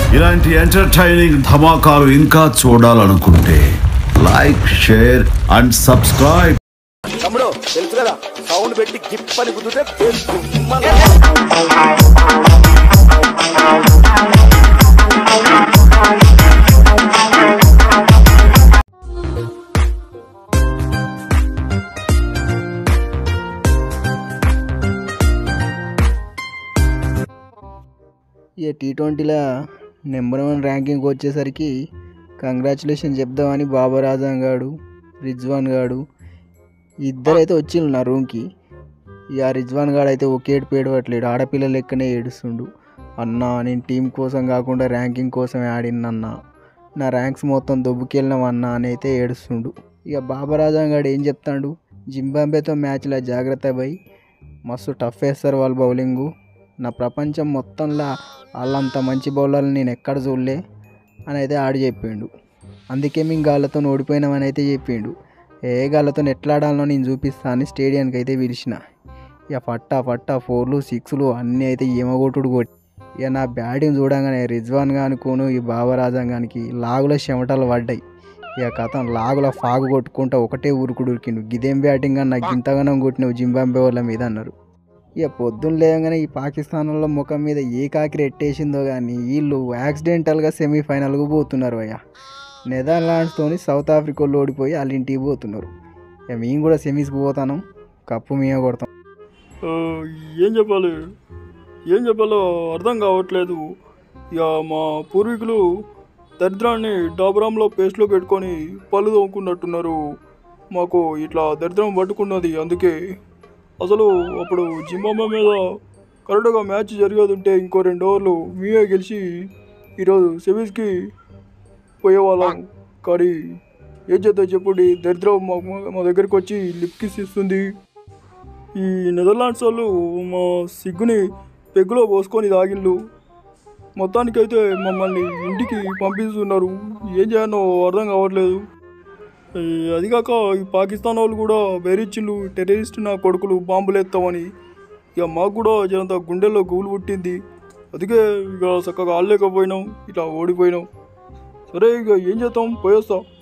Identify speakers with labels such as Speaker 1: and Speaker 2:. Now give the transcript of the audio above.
Speaker 1: ఇలాంటి ఎంటర్టైనింగ్ ధమాకాలు ఇంకా చూడాలనుకుంటే లైక్ షేర్ అండ్ సబ్స్క్రైబ్
Speaker 2: తమ్ముడు తెలుసు కదా సౌండ్ పెట్టి గిప్ అని కుదిరితే బేస్ దుమ్మన.
Speaker 3: ఇక టీ ట్వంటీలో నెంబర్ వన్ ర్యాంకింగ్ వచ్చేసరికి కంగ్రాచులేషన్ చెప్దామని బాబర్ ఆజం గాడు రిజ్వాన్ గాడు ఇద్దరైతే వచ్చిండు నా రూమ్కి ఇక రిజ్వాన్ గాడు అయితే ఒకే ఏడుపు ఏడవట్లేడు ఆడపిల్ల లెక్కనే ఏడుస్తుండు అన్న నేను టీం కోసం కాకుండా ర్యాంకింగ్ కోసమే ఆడినన్న నా ర్యాంక్స్ మొత్తం దొబ్బుకెళ్ళినాం అన్న అని అయితే ఏడుస్తుండు ఇక బాబర్ ఆజం గాడు ఏం చెప్తాడు జింబాబేతో మ్యాచ్లో జాగ్రత్త పోయి మస్తు టఫ్ వేస్తారు వాళ్ళు బౌలింగు నా ప్రపంచం మొత్తంలో వాళ్ళంత మంచి బౌలర్లు నేను ఎక్కడ చూడలే అని అయితే ఆడి చెప్పిండు అందుకే మేము గాళ్ళతో ఓడిపోయినామని అయితే చెప్పిండు ఏ గాళ్ళతో ఎట్లా ఆడాలో నేను చూపిస్తా అని స్టేడియానికి అయితే పిలిచిన ఇక పట్టా పట్టా ఫోర్లు సిక్స్లు అన్నీ అయితే ఏమగొట్టుడు కొట్టి ఇక నా బ్యాటింగ్ చూడంగానే రిజ్వాన్ గానుకోను ఈ బాబరాజం గానికి లాగుల చెమటలు పడ్డాయి ఇక కథం లాగుల ఫాగు కొట్టుకుంటా ఒకటే ఊరుకుడు ఉరికిండు గిదేం బ్యాటింగ్ అని నాకు ఇంతగానం కొట్టినవు జింబాంబే వాళ్ళ మీద అన్నారు ఇక పొద్దున్న లేవగానే ఈ పాకిస్తాన్ వాళ్ళ ముఖం మీద ఏ కాకిరి ఎట్టేసిందో కానీ వీళ్ళు యాక్సిడెంటల్గా సెమీఫైనల్కు పోతున్నారు అయ్యా నెదర్లాండ్స్తోని సౌత్ ఆఫ్రికా వాళ్ళు ఓడిపోయి వాళ్ళ ఇంటికి పోతున్నారు ఇక మేము కూడా సెమీస్కి పోతాను కప్పు మేమే కొడతాం
Speaker 4: ఆ, ఏం చెప్పాలి ఏం చెప్పాలో అర్థం కావట్లేదు ఇక మా పూర్వీకులు దరిద్రాన్ని డాబరాంలో పేస్ట్లో పెట్టుకొని పళ్ళు తోముకున్నట్టున్నారు మాకు ఇట్లా దరిద్రం పట్టుకున్నది అందుకే అసలు అప్పుడు జింబాబే మీద కరెక్ట్గా మ్యాచ్ జరిగేది ఉంటే ఇంకో రెండు ఓవర్లు మేమే గెలిచి ఈరోజు సెమీస్కి పోయేవాళ్ళం కానీ ఏం చేద్దాం చెప్పుడి దరిద్రం మా మా దగ్గరికి వచ్చి లిప్ కిస్ ఇస్తుంది ఈ నెదర్లాండ్స్ వాళ్ళు మా సిగ్గుని పెగ్గులో పోసుకొని తాగిళ్ళు మొత్తానికైతే మమ్మల్ని ఇంటికి పంపిస్తున్నారు ఏం చేయాలో అర్థం కావట్లేదు ఈ అదిగాక ఈ పాకిస్తాన్ వాళ్ళు కూడా బెరిచ్చిళ్ళు టెర్రరిస్ట్ నా కొడుకులు బాంబులు ఎత్తామని ఇక మాకు కూడా జనంత గుండెల్లో గుబులు పుట్టింది అందుకే ఇక చక్కగా ఆడలేకపోయినాం ఇట్లా ఓడిపోయినాం సరే ఇక ఏం చేద్దాం పోయేస్తాం